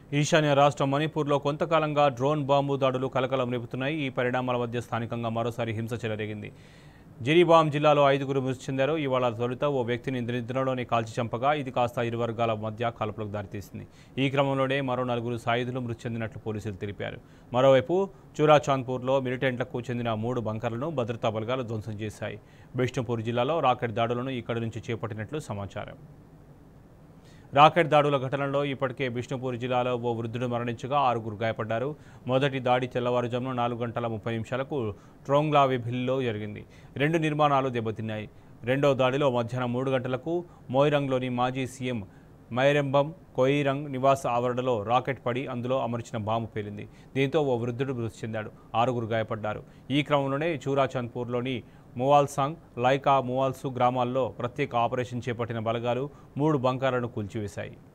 ఈశాన్య రాష్ట్రం మణిపూర్లో కొంతకాలంగా డ్రోన్ బాంబు దాడులు కలకలం రేపుతున్నాయి ఈ పరిణామాల మధ్య స్థానికంగా మరోసారి హింస చెలరేగింది జిరీబామ్ జిల్లాలో ఐదుగురు మృతి చెందారు ఇవాళ తొలుత ఓ వ్యక్తిని నిద్రలోనే కాల్చి చంపగా ఇది కాస్త ఇరు వర్గాల మధ్య కాల్పులకు దారితీసింది ఈ క్రమంలోనే మరో నలుగురు సాయుధులు మృతి చెందినట్లు పోలీసులు తెలిపారు మరోవైపు చూరాచాంద్పూర్లో మిలిటెంట్లకు చెందిన మూడు బంకర్లను భద్రతా బలగాలు ధ్వంసం చేశాయి బిష్ణుపూర్ జిల్లాలో రాకెట్ దాడులను ఇక్కడి నుంచి చేపట్టినట్లు సమాచారం రాకెట్ దాడుల ఘటనలో ఇప్పటికే బిష్ణుపూర్ జిల్లాలో ఓ వృద్ధుడు మరణించగా ఆరుగురు గాయపడ్డారు మొదటి దాడి తెల్లవారుజామున నాలుగు గంటల ముప్పై నిమిషాలకు ట్రోంగ్లావిభిల్లో జరిగింది రెండు నిర్మాణాలు దెబ్బతిన్నాయి రెండో దాడిలో మధ్యాహ్నం మూడు గంటలకు మోయిరంగ్లోని మాజీ సీఎం మైరెంబం కొయిరంగ్ నివాస ఆవరణలో రాకెట్ పడి అందులో అమర్చిన బాంబు పేలింది దీంతో ఓ వృద్ధుడు మృతి చెందాడు ఆరుగురు గాయపడ్డారు ఈ క్రమంలోనే చూరాచంద్పూర్లోని మువాల్సాంగ్ లైకా మువాల్సు గ్రామాల్లో ప్రత్యేక ఆపరేషన్ చేపట్టిన బలగాలు మూడు బంకర్లను కూల్చివేశాయి